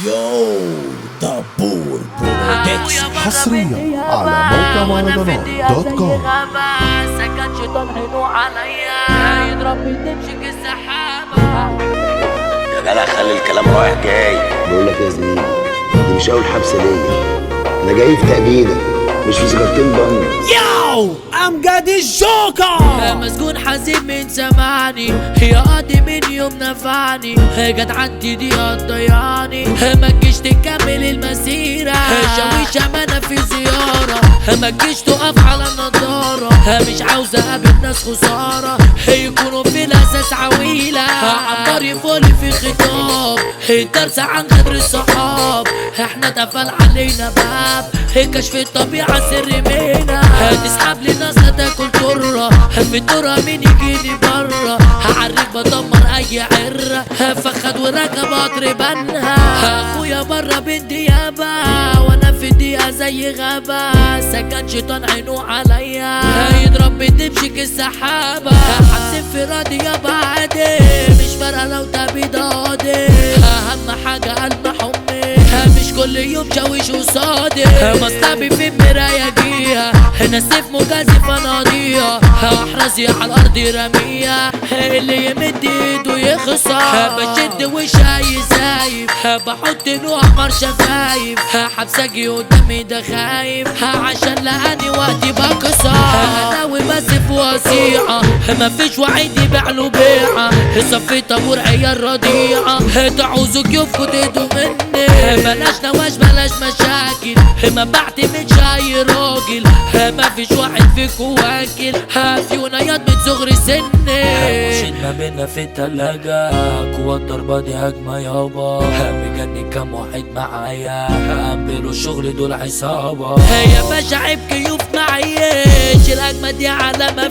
يو دبور برودكشن حصريا على موقع مهرجانات دوت كوم سكت شيطان عينه عليا يضرب بتمشي السحابة يا جدع خلي الكلام رايح جاي بقول لك يا زميلي دي مش اول حبسه ليا انا جاي في تأبيدة مش في سكرتين بن يو امجد الجوكر مسجون حزين من زماني يا قاضي من يوم نفعني جت عندي دي هتضيعني ما تجيش تكمل المسيرة شاويشة ما انا في زيارة ما تجيش تقف على النضارة مش عاوز اقابل ناس خسارة يكونوا في الاساس عويلة عمار يفولي في خطاب الدرس عن غدر الصحاب احنا اتقفل علينا باب كشف الطبيعة سر منا تسحب لي ناس هتاكل ترة في الترة مين يجيني برا هعرف بدمر اي عرة فخد وركب قطر بنها اخويا برا بالديابة وانا في الدقيقة زي غابة سكن شيطان عينه عليا يضرب بتمشيك السحابة حبس انفرادي يا بعدي مش فارقة لو تبيد قاضي اهم حاجة قلب حمي مش كل يوم شاويش قصادي مصطبي في المراية جيها هنا السيف مجازف اناضيها احرزي على الارض رميها اللي يمد ايده يخسر بشد وشاي زايب بحط نوع مر شفايف حبسجي قدامي ده خايف عشان لقاني وقتي بكسر ناوي بسف وصيعة مفيش وعيد يبيع له بيعة صفي طابور عيال رضيعة تعوزوا كيوفكوا تهدوا مني بلاش نواش بلاش مشاكل ما بعتمدش اي راجل مفيش واحد فيكوا واكل فيونا ياض من صغر سني مشيت ما بينا في التلاجة قوة الضربة دي هجمة يابا مجني كام واحد معايا أمبروا الشغل دول عصابة يا باشا عيب كيوف معيش الهجمة دي علامة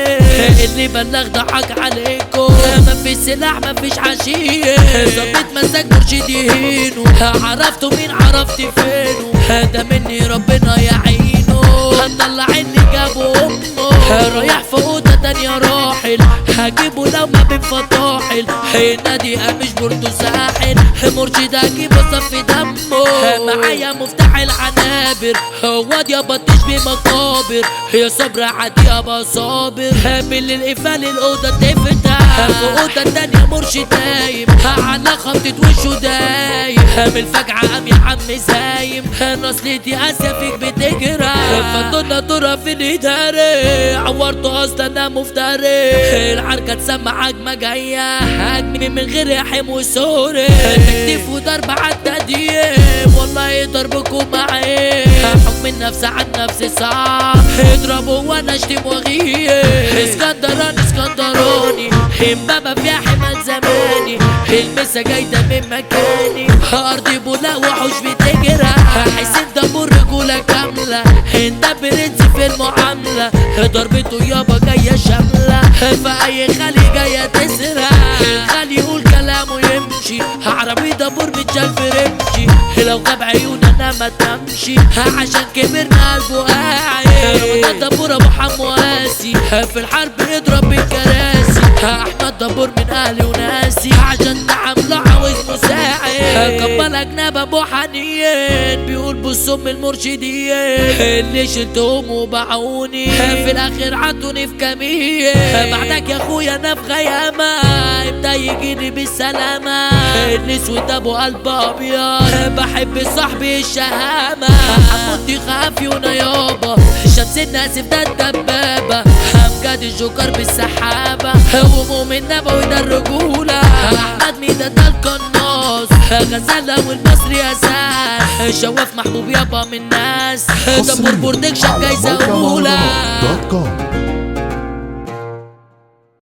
فيه اللي بلغ ضحك عليكم مفيش سلاح مفيش حشيش ظبيت مزاج مرشد يهينه عرفتوا مين عرفت فينه ده مني ربنا يعينه هنطلع اللي جابه امه رايح في اوضه تانية راحل هجيبه لو ما بين فطاحل النادي مش بورتو ساحل مرشد هجيبه صفي دمه معايا مفتاح العنابر هو يا بطيش بمقابر يا صبر عادي يابا صابر بالليل قفال الاوضه تفتح في اوضه تانية مرشد نايم على خبطة وشه دايم من الفجعة قام يا عم سايم نصلتي اسفك بتجرى فضلنا دورة في الادارة عورته اصلا انا مفتري العركة تسمع هجمة جاية هجمي من غير يحيم وسوري تكتيف وضرب عالتديم والله ضربكم معي حكم النفس عن نفسي صعب اضربوا وانا اشتم واغيب اسكندراني اسكندراني امبابة في حمال زماني المسا جايدة من مكاني ارضي بولا وحوش بتجرى حسين دبور رجولة كاملة انت برنس في المعاملة ضربته يابا جاية شاملة في اي خالي جاية تسرق الخالي يقول كلامه يمشي عربي دبور متشال في رمشي لو غاب عيون انا ما تمشي عشان كبرنا قلبه قاعد رمضان دبور ابو حمواسي في الحرب يضرب بالكراسي احمد دبور من اهلي وناسي عشان تعامله عاوز مساعد قبل اجنب ابو حنين بيقول بالسم المرشدين اللي شلتهم وباعوني في الاخر عدوني في كمين بعدك يا اخويا انا في غيامه ابدا يجيني بالسلامه الاسود ابو قلب ابيض بحب صاحبي الشهامه حمودي خافيونا يابا شمس الناس ده الدبابه امجد الجوكر بالسحابه ومؤمن نبوي ده الرجوله احمد ميدان ده القناص غزاله والمصري اساس شواف محبوب يابا من الناس دبور بوردكشن على جايزه موقع اولى مهرجانات دوت كوم